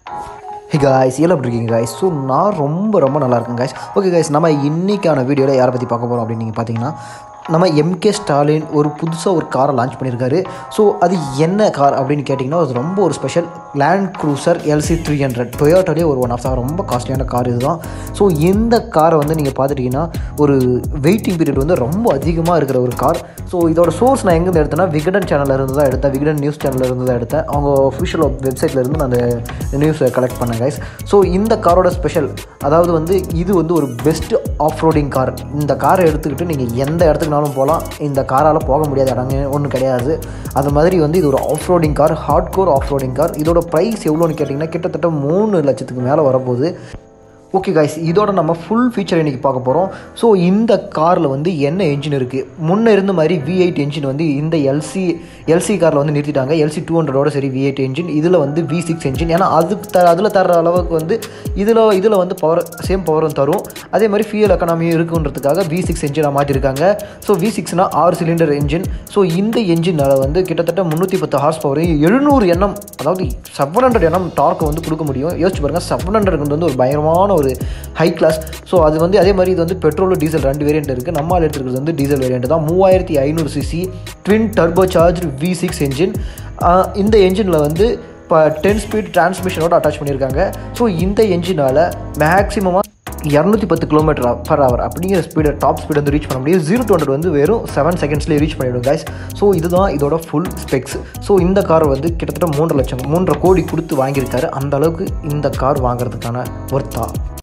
hey guys எல்லாம் எப்படி இருக்கீங்க காய்ஸ் ஸோ நான் ரொம்ப ரொம்ப நல்லா இருக்கேன் காய்ஸ் ஓகே காய்ஸ் நம்ம இன்னைக்கான வீடியோவில் யாரை பற்றி பார்க்க போகிறோம் அப்படின்னு நீங்கள் பார்த்தீங்கன்னா நம்ம எம்கே ஸ்டாலின் ஒரு புதுசாக ஒரு காரை லான்ச் பண்ணியிருக்காரு ஸோ அது என்ன கார் அப்படின்னு கேட்டிங்கன்னா அது ரொம்ப ஒரு special land cruiser LC three hundred டொயோட்டாலே ஒரு ஒன் ஆஃப் தான் ரொம்ப காஸ்ட்லியான கார் இதுதான் ஸோ இந்த காரை வந்து நீங்கள் பார்த்துட்டிங்கன்னா ஒரு வெயிட்டிங் பீரியட் வந்து ரொம்ப அதிகமாக இருக்கிற ஒரு கார் ஸோ இதோட சோர்ஸ் நான் எங்கேருந்து எடுத்தேன்னா விகடன் சேனலில் இருந்து தான் எடுத்தேன் விகடன் நியூஸ் சேனலில் இருந்து தான் எடுத்தேன் அவங்க ஒஃபிஷியல் வெப்சைட்டில் இருந்து நான் அந்த நியூஸை கலெக்ட் பண்ணேன் கைஸ் ஸோ இந்த காரோட ஸ்பெஷல் அதாவது வந்து இது வந்து ஒரு பெஸ்ட் ஆஃப் ரோடிங் கார் இந்த காரை எடுத்துக்கிட்டு நீங்கள் எந்த இடத்துக்குனாலும் போகலாம் இந்த காரால் போக முடியாத இடங்க ஒன்றும் கிடையாது அது மாதிரி வந்து இது ஒரு off roading car hard core off roading car இதோட ப்ரைஸ் எவ்வளோன்னு கேட்டிங்கன்னா கிட்டத்தட்ட மூணு லட்சத்துக்கு மேலே வரப்போகுது ஓகே காய்ஸ் இதோட நம்ம ஃபுல் ஃபீச்சர் இன்றைக்கி பார்க்க போகிறோம் ஸோ இந்த காரில் வந்து என்ன என்ஜின் இருக்குது முன்னே இருந்த மாதிரி வி எயிட் என்ஜின் வந்து இந்த எல்சி எல்சி காரில் வந்து நிறுத்திட்டாங்க எல்சி டூ ஹண்ட்ரடோட சரி வி எயிட் என்ஜின் இதில் வந்து வி சிக்ஸ் என்ஜின் ஏன்னா அதுக்கு த அதில் தர அளவுக்கு வந்து இதில் இதில் வந்து பவர் சேம் பவரும் தரும் அதே மாதிரி ஃபியூல் எக்கனாமியும் இருக்குன்றதுக்காக வி சிக்ஸ் என்ஜினாக மாற்றிருக்காங்க ஸோ வி சிக்ஸ்னால் ஆறு சிலிண்டர் என்ஜின் ஸோ இந்த என்ஜினால் வந்து கிட்டத்தட்ட முந்நூற்றி பத்து ஹார்ஸ் பவர் எழுநூறு எண்ணம் அதாவது செவன் ஹண்ட்ரட் எண்ணம் டார்க் வந்து கொடுக்க முடியும் யோசிச்சு பாருங்கள் செவன் ஹண்ட்ரட் வந்து ஒரு பயங்கரமான ஒரு ஹை கிளாஸ் ஸோ அது வந்து அதே மாதிரி இது வந்து பெட்ரோல் டீசல் ரெண்டு வேரியண்ட் இருக்குது நம்ம எடுத்துருக்கிறது வந்து டீசல் வேரியண்ட் தான் மூவாயிரத்தி ஐநூறு CC twin turbo charge V six engine இந்த என்ஜினில் வந்து இப்போ டென் ஸ்பீட் டிரான்ஸ்மிஷனோட அட்டாச் பண்ணியிருக்காங்க ஸோ இந்த என்ஜினால் மேக்ஸிமமாக இரநூத்தி பத்து கிலோமீட்டர் பர் ஹவர் அப்படிங்கிற ஸ்பீடு டாப் ஸ்பீடு வந்து ரீச் பண்ண முடியும் ஜீரோ டு ஹண்ட்ரட் வந்து வெறும் செவன் செகண்ட்ஸ்லேயே ரீச் பண்ணிவிடும் கைஸ் ஸோ இதுதான் இதோட ஃபுல் ஸ்பெக்ஸ் ஸோ இந்த கார் வந்து கிட்டத்தட்ட மூன்றரை லட்சம் மூன்றரை கோடி கொடுத்து வாங்கியிருக்காரு அந்த அளவுக்கு இந்த கார் வாங்குறதுக்கான ஒர்த்தா